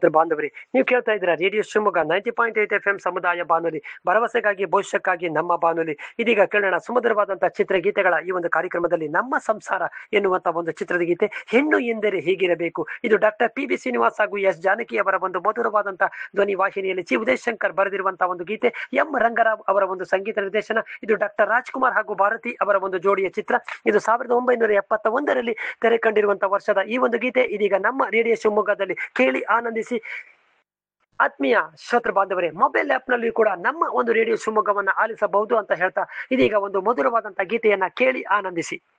ಶ್ರೋತೃ ಬಾಂಧವರಿ ನೀವು ಕೇಳ್ತಾ ಇದ್ದೀರಾ radio Shivamogga ninety point eight F M ಸಮುದಾಯ ಬಾನುಲಿ ಭರವಸೆಗಾಗಿ ಭವಿಷ್ಯಕ್ಕಾಗಿ ನಮ್ಮ ಬಾನುಲಿ ಇದೀಗ ಕೇಳೋಣ ಸುಮಧುರವಾದಂತಹ ಚಿತ್ರಗೀತೆಗಳ ಈ ಒಂದು ಕಾರ್ಯಕ್ರಮದಲ್ಲಿ ನಮ್ಮ ಸಂಸಾರ ಎನ್ನುವಂತ ಒಂದು ಚಿತ್ರದ ಗೀತೆ ಹೆಣ್ಣು ಎಂದರೆ ಹೀಗಿರಬೇಕು ಇದು ಡಾಕ್ಟರ್ ಪಿ ಬಿ ಶ್ರೀನಿವಾಸ್ ಹಾಗೂ ಎಸ್ ಜಾನಕಿ ಅವರ ಒಂದು ಮಧುರವಾದಂತಹ ಧ್ವನಿ ವಾಹಿನಿಯಲ್ಲಿ ಚಿ ಉದಯ್ ಶಂಕರ್ ಬರೆದಿರುವಂತಹ ಒಂದು ಗೀತೆ ಎಂ ರಂಗರಾವ್ ಅವರ ಒಂದು ಸಂಗೀತ ನಿರ್ದೇಶನ ಇದು ಡಾಕ್ಟರ್ ರಾಜ್ಕುಮಾರ್ ಹಾಗೂ ಭಾರತಿ ಅವರ ಒಂದು ಜೋಡಿಯ ಚಿತ್ರ ಇದು ಸಾವಿರದ ಒಂಬೈನೂರ ಎಪ್ಪತ್ತ ಒಂದರಲ್ಲಿ ತೆರೆ ಕಂಡಿರುವಂತಹ ವರ್ಷದ ಈ ಒಂದು ಗೀತೆ ಇದೀಗ ನಮ್ಮ ರೇಡಿಯೋ ಶಿವಮೊಗ್ಗದಲ್ಲಿ ಕೇಳಿ ಆನಂದಿಸಿ ಆತ್ಮೀಯ ಶ್ರೋತೃ ಬಾಂಧವರೇ ಮೊಬೈಲ್ ಆಪ್ ನಲ್ಲಿ ಕೂಡ ನಮ್ಮ ಒಂದು ರೇಡಿಯೋ ಶಿವಮೊಗ್ಗವನ್ನ ಆಲಿಸಬಹುದು ಅಂತ ಹೇಳ್ತಾ ಇದೀಗ ಒಂದು ಮಧುರವಾದಂತಹ ಗೀತೆಯನ್ನ ಕೇಳಿ ಆನಂದಿಸಿ